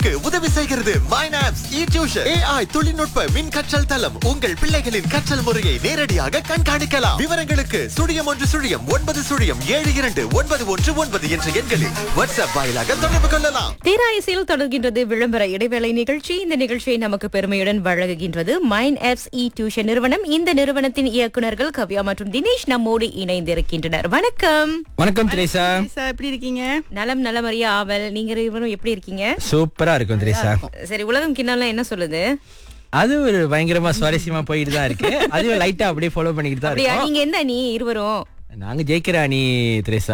க்கு உதவி செய்கிறது மைனாப்ஸ் இ டியூஷன் ஏஐ தொழில்நுட்ப மின் கற்றல் தளம் உங்கள் பிள்ளைகளின் கற்றல் முறையை நேரடியாக கண்காணிக்கலாம் விவரங்களுக்கு சுழியம் ஒன்று சுழியம் ஒன்பது சுழியம் ஏழு இரண்டு ஒன்பது ஒன்று ஒன்பது என்ற எண்களில் வாட்ஸ்அப் வாயிலாக தொடர்பு கொள்ளலாம் தேராயசில் தொடர்கின்றது விளம்பர இடைவேளை நிகழ்ச்சி இந்த நிகழ்ச்சியை நமக்கு பெருமையுடன் வழங்குகின்றது மைண்ட் ஆப்ஸ் இ டியூஷன் நிறுவனம் இந்த நிறுவனத்தின் இயக்குனர்கள் கவ்யா மற்றும் தினேஷ் நம்மோடு இணைந்திருக்கின்றனர் வணக்கம் வணக்கம் திரேசா சார் எப்படி இருக்கீங்க நலம் நலமறிய ஆவல் நீங்க இருவரும் எப்படி இருக்கீங்க சூப்பரா இருக்கும் திரேசா சரி உலகம் கிண்ணம்லாம் என்ன சொல்லுது அது ஒரு பயங்கரமா சுவாரஸ்யமா போயிட்டு தான் இருக்கு அதுவும் லைட்டா அப்படியே ஃபாலோ பண்ணிக்கிட்டு தான் அப்படியா இருக்கோம் நீங்க எந்த அணி இருவரும் நாங்க ஜெயிக்கிற அணி திரேசா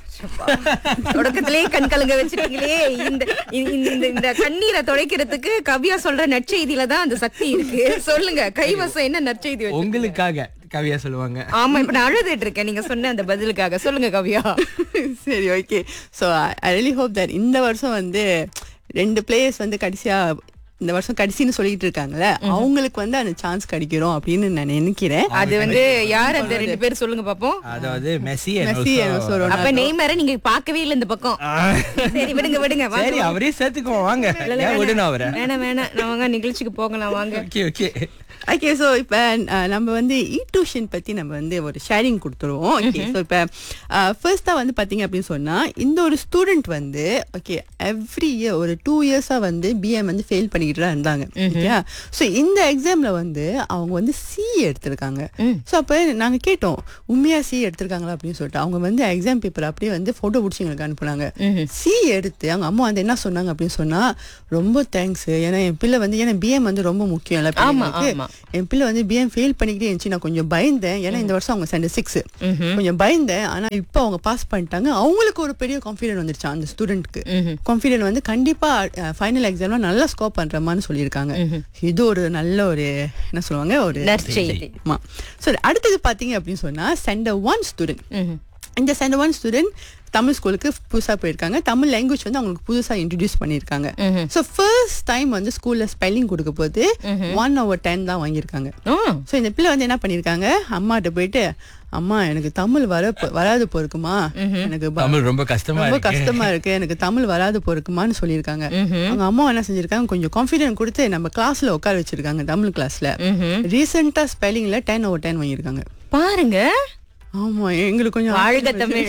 தொடக்கத்திலேயே கண் கலங்க வச்சிருக்கீங்களே இந்த இந்த- இந்த இந்த கண்ணீரை துடைக்கிறதுக்கு கவ்யா சொல்ற நற்செய்தியில தான் அந்த சக்தி இருக்கு சொல்லுங்க கைவசம் என்ன நற்செய்தி வச்சிருக்கீங்க? உங்களுக்காக கவியா சொல்லுவாங்க ஆமா இப்ப நான் அழுதுட்டு இருக்கேன் நீங்க சொன்ன அந்த பதிலுக்காக சொல்லுங்க கவ்யா சரி okay so I really hope that இந்த வருஷம் வந்து ரெண்டு பிளேயர்ஸ் வந்து கடைசியா இந்த வருஷம் கடைசின்னு சொல்லிட்டு இருக்காங்கல்ல அவங்களுக்கு வந்து அந்த சான்ஸ் கிடைக்கிறோம் அப்படின்னு நான் நினைக்கிறேன் அது வந்து யார் அந்த ரெண்டு பேர் சொல்லுங்க பாப்போம் அதாவது Messi and Messi also- and also Ronaldo. அப்ப நெய்மரை நீங்க பார்க்கவே இல்ல இந்த பக்கம் சரி விடுங்க விடுங்க வாங்க, சரி வாங்க. அவரே சேர்த்துக்குவோம் வாங்க இல்ல, இல்ல, ஏன் விடணும் அவரை வேணாம் வேணாம் நான் வாங்க நிகழ்ச்சிக்கு போகலாம் வாங்க ஓகே ஓகே ஓகே ஸோ இப்போ நம்ம வந்து இ டியூஷன் பற்றி நம்ம வந்து ஒரு ஷேரிங் கொடுத்துருவோம் ஓகே ஸோ இப்போ ஃபர்ஸ்ட்டாக வந்து பார்த்தீங்க அப்படின்னு சொன்னால் இந்த ஒரு ஸ்டூடெண்ட் வந்து ஓகே எவ்ரி இயர் ஒரு டூ இயர்ஸாக வந்து பிஎம் வந்து ஃபெயில் பண்ணிக்கிட்டு தான் இருந்தாங்க ஓகே ஸோ இந்த எக்ஸாமில் வந்து அவங்க வந்து சி எடுத்திருக்காங்க ஸோ அப்போ நாங்கள் கேட்டோம் உண்மையாக சி எடுத்திருக்காங்களா அப்படின்னு சொல்லிட்டு அவங்க வந்து எக்ஸாம் பேப்பர் அப்படியே வந்து ஃபோட்டோ பிடிச்சி எங்களுக்கு அனுப்புனாங்க சி எடுத்து அவங்க அம்மா வந்து என்ன சொன்னாங்க அப்படின்னு சொன்னால் ரொம்ப தேங்க்ஸ் ஏன்னா என் பிள்ளை வந்து ஏன்னா பிஎம் வந்து ரொம்ப முக்கியம் இல்லை ஆமா, பிள்ளைங்களுக்கு. ஆமா. என் பிள்ளை வந்து பிஎம் ஃபெயில் பண்ணிக்கிட்டே இருந்துச்சு நான் கொஞ்சம் பயந்தேன் ஏன்னா இந்த வருஷம் அவங்க சென்டர் சிக்ஸ் கொஞ்சம் பயந்தேன் ஆனா இப்போ அவங்க பாஸ் பண்ணிட்டாங்க அவங்களுக்கு ஒரு பெரிய கான்ஃபிடென்ட் வந்துருச்சு அந்த ஸ்டூடெண்ட்க்கு கான்ஃபிடென்ட் வந்து கண்டிப்பா ஃபைனல் எக்ஸாம்ல நல்லா ஸ்கோர் பண்றமான்னு சொல்லியிருக்காங்க இது ஒரு நல்ல ஒரு என்ன சொல்லுவாங்க ஒரு நற்செய்தி ஆமா சரி அடுத்தது பாத்தீங்க அப்படின்னு சொன்னா சென்டர் ஒன் ஸ்டூடெண்ட் ம்ஹும். இந்த சென்டர் ஒன் ஸ்டூடெண்ட் தமிழ் ஸ்கூலுக்கு புதுசா போயிருக்காங்க தமிழ் லாங்குவேஜ் வந்து அவங்களுக்கு புதுசா இன்ட்ரடியூஸ் பண்ணியிருக்காங்க ஸோ ஃபர்ஸ்ட் டைம் வந்து ஸ்கூல்ல ஸ்பெல்லிங் கொடுக்க போது ஒன் ஓவர் டென் தான் வாங்கியிருக்காங்க ஆ, ஸோ இந்த பிள்ளை வந்து என்ன பண்ணியிருக்காங்க அம்மாட்ட போயிட்டு அம்மா எனக்கு தமிழ் வர வராது போருக்குமா எனக்கு ப- தமிழ் ரொம்ப கஷ்டமா ரொம்ப இருக்கு கஷ்டமா இருக்கு எனக்கு தமிழ் வராது போருக்குமான்னு சொல்லியிருக்காங்க அவங்க அம்மா என்ன செஞ்சிருக்காங்க கொஞ்சம் கான்ஃபிடென்ட் கொடுத்து நம்ம கிளாஸ்ல உட்கார வச்சிருக்காங்க தமிழ் கிளாஸ்ல ரீசெண்டா ஸ்பெல்லிங்ல டென் ஓவர் டென் வாங்கியிருக்காங்க பாருங்க ஆமா எங்களுக்கு கொஞ்சம் வாழ்க தமிழ்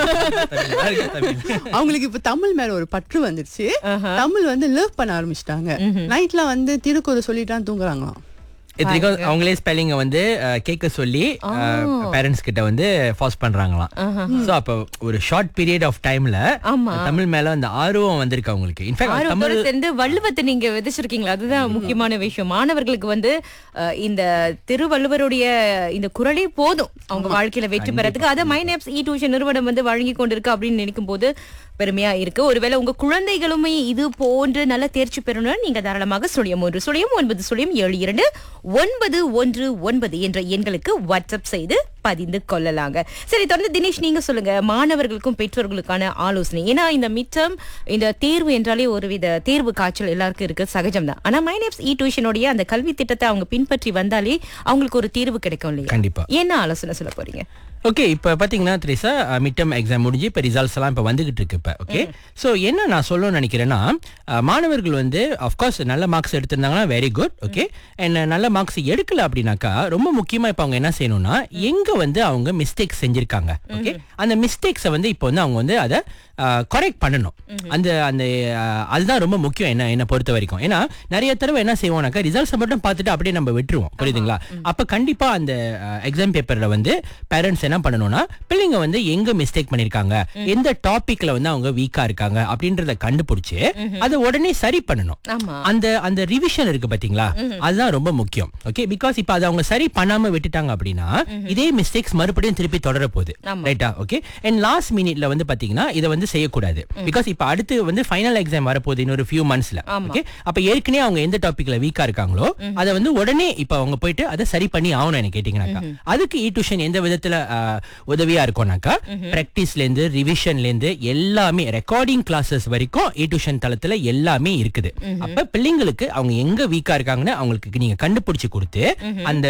தமிழ், தமிழ். அவங்களுக்கு இப்ப தமிழ் மேல ஒரு பற்று வந்துருச்சு தமிழ் வந்து லவ் பண்ண ஆரம்பிச்சிட்டாங்க நைட்ல வந்து திருக்குறள் சொல்லிட்டான் தூங்குறாங்களாம் இத்தனைக்கும் அவங்களே ஸ்பெல்லிங்க வந்து அஹ், கேட்க சொல்லி பேரண்ட்ஸ் கிட்ட வந்து ஃபாஸ் பண்றாங்களாம் சோ அப்ப ஒரு ஷார்ட் பீரியட் ஆஃப் டைம்ல ஆமா. தமிழ் மேல அந்த ஆர்வம் வந்திருக்கு அவங்களுக்கு இன்ஃபேக்ட் தமிழ் ஆர்வத்தோட சேர்ந்து வள்ளுவத்தை நீங்க விதைச்சிருக்கீங்களா அதுதான் முக்கியமான விஷயம் மாணவர்களுக்கு வந்து அஹ், இந்த திருவள்ளுவருடைய இந்த குரலே போதும் அவங்க வாழ்க்கையில வெற்றி பெறதுக்கு அதை மைனேப்ஸ் இ டியூஷன் நிறுவனம் வந்து வழங்கி கொண்டிருக்கு அப்படின்னு நினைக்கும் போது பெருமையா இருக்கு ஒருவேளை உங்க குழந்தைகளுமே இது போன்று நல்ல தேர்ச்சி பெறணும்னு நீங்க தாராளமாக சுழியம் ஒன்று சுழியம் ஒன்பது சுழியம் ஏழு இரண்டு ஒன்பது ஒன்று ஒன்பது என்ற எண்களுக்கு வாட்ஸ்அப் செய்து பதிந்து கொள்ளலாங்க சரி தொடர்ந்து தினேஷ் நீங்க சொல்லுங்க மாணவர்களுக்கும் பெற்றோர்களுக்கான ஆலோசனை ஏன்னா இந்த மிட்டம் இந்த தேர்வு என்றாலே ஒருவித தேர்வு காய்ச்சல் எல்லாருக்கும் இருக்கு சகஜம் தான் ஆனா மைனப்ஸ் இ டியூஷனுடைய அந்த கல்வி திட்டத்தை அவங்க பின்பற்றி வந்தாலே அவங்களுக்கு ஒரு தீர்வு கிடைக்கும் இல்லையா கண்டிப்பா என்ன ஆலோசனை சொல்ல போறீங்க ஓகே இப்ப பாத்தீங்கன்னா த்ரிசா மிட்டம் எக்ஸாம் முடிஞ்சு இப்ப ரிசல்ட்ஸ் எல்லாம் இப்ப வந்துகிட்டு இருக்கு இப்ப ஓகே சோ என்ன நான் சொல்லணும்னு நினைக்கிறேன்னா அஹ், மாணவர்கள் வந்து அஃப்கோர்ஸ் நல்ல மார்க்ஸ் எடுத்திருந்தாங்கன்னா வெரி குட் ஓகே அண்ட் நல்ல மார்க்ஸ் எடுக்கல அப்படின்னாக்கா ரொம்ப முக்கியமா இப்ப அவங்க என்ன செய்யணும்னா எங்க வந்து அவங்க மிஸ்டேக்ஸ் செஞ்சிருக்காங்க ஓகே அந்த மிஸ்டேக்ஸை வந்து இப்போ வந்து அவங்க வந்து அதை கரெக்ட் பண்ணணும் அந்த அந்த அஹ், அதுதான் ரொம்ப முக்கியம் என்ன என்ன பொறுத்த வரைக்கும் ஏன்னா நிறைய தடவை என்ன செய்வோம்னாக்கா ரிசல்ட்ஸை மட்டும் பார்த்துட்டு அப்படியே நம்ம விட்டுருவோம் புரியுதுங்களா அப்ப கண்டிப்பா அந்த எக்ஸாம் பேப்பர்ல வந்து பேரண்ட்ஸ் என்ன பண்ணணும்னா பிள்ளைங்க வந்து எங்க மிஸ்டேக் பண்ணிருக்காங்க எந்த டாபிக்ல வந்து அவங்க வீக்கா இருக்காங்க அப்படின்றத கண்டுபிடிச்சு அதை உடனே சரி பண்ணணும் ஆமா அந்த அந்த ரிவிஷன் இருக்கு பாத்தீங்களா அதுதான் ரொம்ப முக்கியம் ஓகே பிகாஸ் இப்ப அதை அவங்க சரி பண்ணாம விட்டுட்டாங்க அப்படின்னா இதே மிஸ்டேக்ஸ் மறுபடியும் திருப்பி தொடர போகுது ஆமா. ரைட்டா ஓகே அண்ட் லாஸ்ட் மினிட்ல வந்து பாத்தீங்கன்னா இதை வந்து செய்யக்கூடாது பிகாஸ் இப்ப அடுத்து வந்து ஃபைனல் எக்ஸாம் வரப்போகுது இன்னொரு ஃபியூ மந்த்ஸ்ல ஆமா. ஓகே அப்ப ஏற்கனவே அவங்க எந்த டாபிக்ல வீக்கா இருக்காங்களோ அதை வந்து உடனே இப்ப அவங்க போயிட்டு அதை சரி பண்ணி ஆகணும் எனக்கு கேட்டீங்கன்னாக்கா அதுக்கு இ டியூஷன் எந்த விதத்துல ஆஹ், உதவியா இருக்கும்னாக்கா பிராக்டிஸ்ல இருந்து ரிவிஷன்ல இருந்து எல்லாமே ரெக்கார்டிங் கிளாஸஸ் வரைக்கும் இ டியூஷன் தளத்துல எல்லாமே இருக்குது அப்ப பிள்ளைங்களுக்கு அவங்க எங்க வீக்கா இருக்காங்கன்னு அவங்களுக்கு நீங்க கண்டுபிடிச்சு கொடுத்து அந்த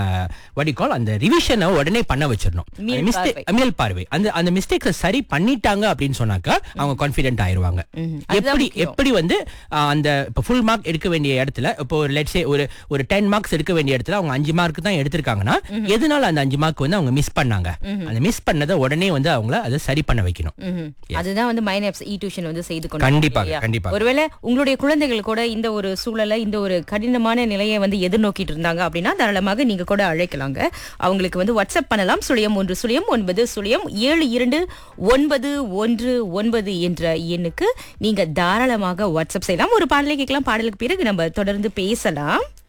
வடிகால் அந்த ரிவிஷனை உடனே பண்ண வச்சிடணும் மீள் மிஸ்டேக் மீள் பார்வை அந்த அந்த மிஸ்டேக்ஸை சரி பண்ணிட்டாங்க அப்படின்னு சொன்னா சொன்னாக்கா அவங்க கான்பிடென்ட் ஆயிருவாங்க அதுதான் எப்படி முக்கியம். எப்படி வந்து ஆ, அந்த இப்போ ஃபுல் மார்க் எடுக்க வேண்டிய இடத்துல இப்போ ஒரு லெட்ஸே ஒரு ஒரு டென் மார்க்ஸ் எடுக்க வேண்டிய இடத்துல அவங்க அஞ்சு மார்க் தான் எடுத்திருக்காங்கன்னா எதனால அந்த அஞ்சு மார்க் வந்து அவங்க மிஸ் பண்ணாங்க அந்த மிஸ் பண்ணதை உடனே வந்து அவங்கள அதை சரி பண்ண வைக்கணும் ம்ஹும். அதுதான் வந்து மைனப்ஸ் இ டியூஷன் வந்து செய்து கொண்டு கண்டிப்பாக, இல்லையா? கண்டிப்பாக. ஒருவேளை உங்களுடைய குழந்தைகள் கூட இந்த ஒரு சூழலை இந்த ஒரு கடினமான நிலையை வந்து எதிர்நோக்கிட்டு இருந்தாங்க அப்படின்னா தாராளமாக நீங்க கூட அழைக்கலாங்க அவங்களுக்கு வந்து வாட்ஸ்அப் பண்ணலாம் சுழியம் ஒன்று சுழியம் ஒன்பது சுழியம் ஏழு இரண்டு ஒன்பது ஒன்று ஒன்பது என்ற எண்ணுக்கு நீங்க தாராளமாக வாட்ஸ்அப் செய்யலாம் ஒரு பாடலை கேட்கலாம் பாடலுக்கு பிறகு நம்ம தொடர்ந்து பேசலாம்